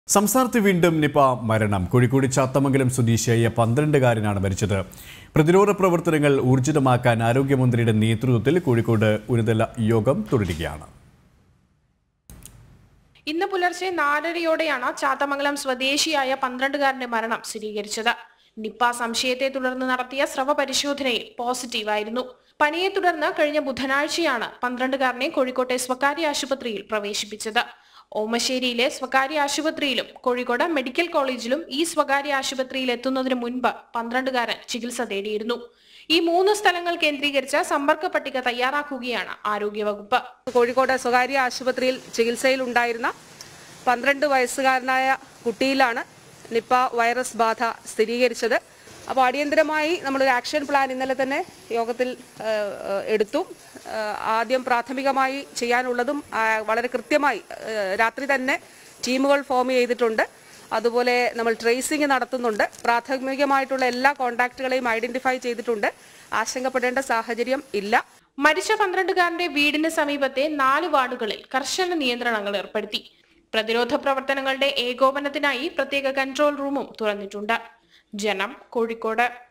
സംസ്ഥാനത്ത് വീണ്ടും നിപ മരണം കോഴിക്കോട് ചാത്തമംഗലം സ്വദേശിയായ പന്ത്രണ്ടുകാരനാണ് മരിച്ചത് പ്രതിരോധ പ്രവർത്തനങ്ങൾ ഊർജിതമാക്കാൻ ആരോഗ്യമന്ത്രിയുടെ നേതൃത്വത്തിൽ കോഴിക്കോട് ഉന്നതല യോഗം തുടരുകയാണ് ഇന്ന് പുലർച്ചെ നാലരയോടെയാണ് ചാത്തമംഗലം സ്വദേശിയായ പന്ത്രണ്ടുകാരന്റെ മരണം സ്ഥിരീകരിച്ചത് നിപ്പ സംശയത്തെ തുടർന്ന് നടത്തിയ സ്രവ പരിശോധനയിൽ പോസിറ്റീവായിരുന്നു പനിയെ തുടർന്ന് കഴിഞ്ഞ ബുധനാഴ്ചയാണ് പന്ത്രണ്ടുകാരനെ കോഴിക്കോട്ടെ സ്വകാര്യ ആശുപത്രിയിൽ പ്രവേശിപ്പിച്ചത് ഓമശ്ശേരിയിലെ സ്വകാര്യ ആശുപത്രിയിലും കോഴിക്കോട് മെഡിക്കൽ കോളേജിലും ഈ സ്വകാര്യ ആശുപത്രിയിൽ എത്തുന്നതിന് മുൻപ് പന്ത്രണ്ടുകാരൻ ചികിത്സ തേടിയിരുന്നു ഈ മൂന്ന് സ്ഥലങ്ങൾ കേന്ദ്രീകരിച്ച് സമ്പർക്ക പട്ടിക തയ്യാറാക്കുകയാണ് ആരോഗ്യവകുപ്പ് കോഴിക്കോട് സ്വകാര്യ ആശുപത്രിയിൽ ചികിത്സയിലുണ്ടായിരുന്ന പന്ത്രണ്ട് വയസ്സുകാരനായ കുട്ടിയിലാണ് നിപ്പ വൈറസ് ബാധ സ്ഥിരീകരിച്ചത് അപ്പോൾ അടിയന്തരമായി നമ്മളൊരു ആക്ഷൻ പ്ലാൻ ഇന്നലെ തന്നെ യോഗത്തിൽ ആ, ആ, എടുത്തു ആ, ആദ്യം പ്രാഥമികമായി ചെയ്യാനുള്ളതും ആ, വളരെ കൃത്യമായി ആ, രാത്രി തന്നെ ടീമുകൾ ഫോം ചെയ്തിട്ടുണ്ട് അതുപോലെ നമ്മൾ ട്രേസിംഗ് നടത്തുന്നുണ്ട് പ്രാഥമികമായിട്ടുള്ള എല്ലാ കോൺടാക്റ്റുകളെയും ഐഡന്റിഫൈ ചെയ്തിട്ടുണ്ട് ആശങ്കപ്പെടേണ്ട സാഹചര്യം ഇല്ല മരിച്ച പന്ത്രണ്ടുകാരന്റെ വീടിന് സമീപത്തെ നാല് വാർഡുകളിൽ കർശന നിയന്ത്രണങ്ങൾ ഏർപ്പെടുത്തി പ്രതിരോധ പ്രവർത്തനങ്ങളുടെ ഏകോപനത്തിനായി പ്രത്യേക കൺട്രോൾ റൂമും തുറന്നിട്ടുണ്ട് ജനം കോഴിക്കോട്